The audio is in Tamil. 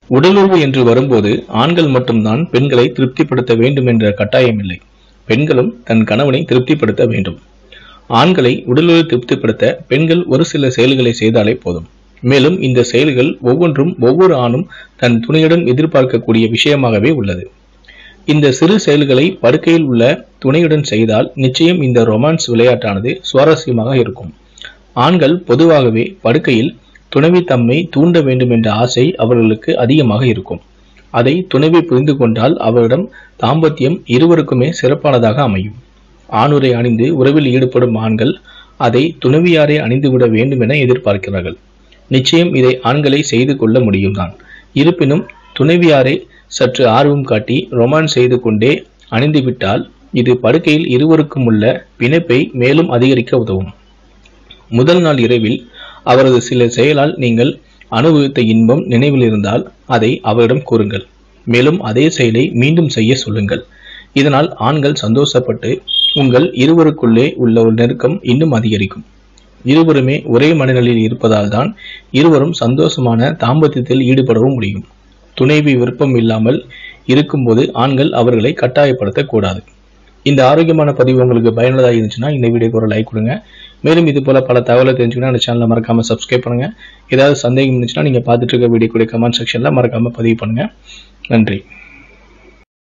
உடலுறவு என்று வரும்போது ஆண்கள் மட்டும்தான் பெண்களை திருப்திப்படுத்த வேண்டும் என்ற கட்டாயமில்லை பெண்களும் தன் கணவனை திருப்திப்படுத்த வேண்டும் ஆண்களை உடலுறவு திருப்திப்படுத்த பெண்கள் ஒரு சில செயல்களை செய்தாலே போதும் மேலும் இந்த செயல்கள் ஒவ்வொன்றும் ஒவ்வொரு ஆணும் தன் துணையிடம் எதிர்பார்க்கக்கூடிய விஷயமாகவே உள்ளது இந்த சிறு செயல்களை படுக்கையில் உள்ள துணையுடன் செய்தால் நிச்சயம் இந்த ரொமான்ஸ் விளையாட்டானது சுவாரஸ்யமாக இருக்கும் ஆண்கள் பொதுவாகவே படுக்கையில் துணைவி தம்மை தூண்ட வேண்டும் என்ற ஆசை அவர்களுக்கு அதிகமாக இருக்கும் அதை துணைவி புரிந்து கொண்டால் அவரிடம் தாம்பத்தியம் இருவருக்குமே சிறப்பானதாக அமையும் ஆணுரை அணிந்து உறவில் ஈடுபடும் ஆண்கள் அதை துணைவியாரை அணிந்துவிட வேண்டும் என எதிர்பார்க்கிறார்கள் நிச்சயம் இதை ஆண்களை செய்து கொள்ள முடியும்தான் இருப்பினும் துணைவியாரை சற்று ஆர்வம் காட்டி ரொமான்ஸ் செய்து கொண்டே அணிந்துவிட்டால் இது படுக்கையில் இருவருக்கும் உள்ள பிணைப்பை மேலும் அதிகரிக்க உதவும் முதல் நாள் இரவில் அவரது சில செயலால் நீங்கள் அனுபவித்த இன்பம் நினைவில் இருந்தால் அதை அவரிடம் கூறுங்கள் மேலும் அதே செயலை மீண்டும் செய்ய சொல்லுங்கள் இதனால் ஆண்கள் சந்தோஷப்பட்டு உங்கள் இருவருக்குள்ளே உள்ள ஒரு நெருக்கம் இன்னும் அதிகரிக்கும் இருவருமே ஒரே மனநிலையில் இருப்பதால் தான் இருவரும் சந்தோஷமான தாம்பத்தியத்தில் ஈடுபடவும் முடியும் துணைவி விருப்பம் இல்லாமல் இருக்கும்போது ஆண்கள் அவர்களை கட்டாயப்படுத்தக்கூடாது இந்த ஆரோக்கியமான பதிவு உங்களுக்கு பயனுள்ளதாக இருந்துச்சுன்னா இந்த வீடியோக்கு ஒரு லைக் கொடுங்க மேலும் இது போல பல தகவலை தெரிஞ்சுக்கணும் அந்த சேனலை மறக்காம சப்ஸ்கிரைப் பண்ணுங்க ஏதாவது சந்தேகம் இருந்துச்சுன்னா நீங்க பார்த்துட்டு இருக்க வீடியோ கூட கமெண்ட் செக்ஷன்ல மறக்காம பதிவு பண்ணுங்க நன்றி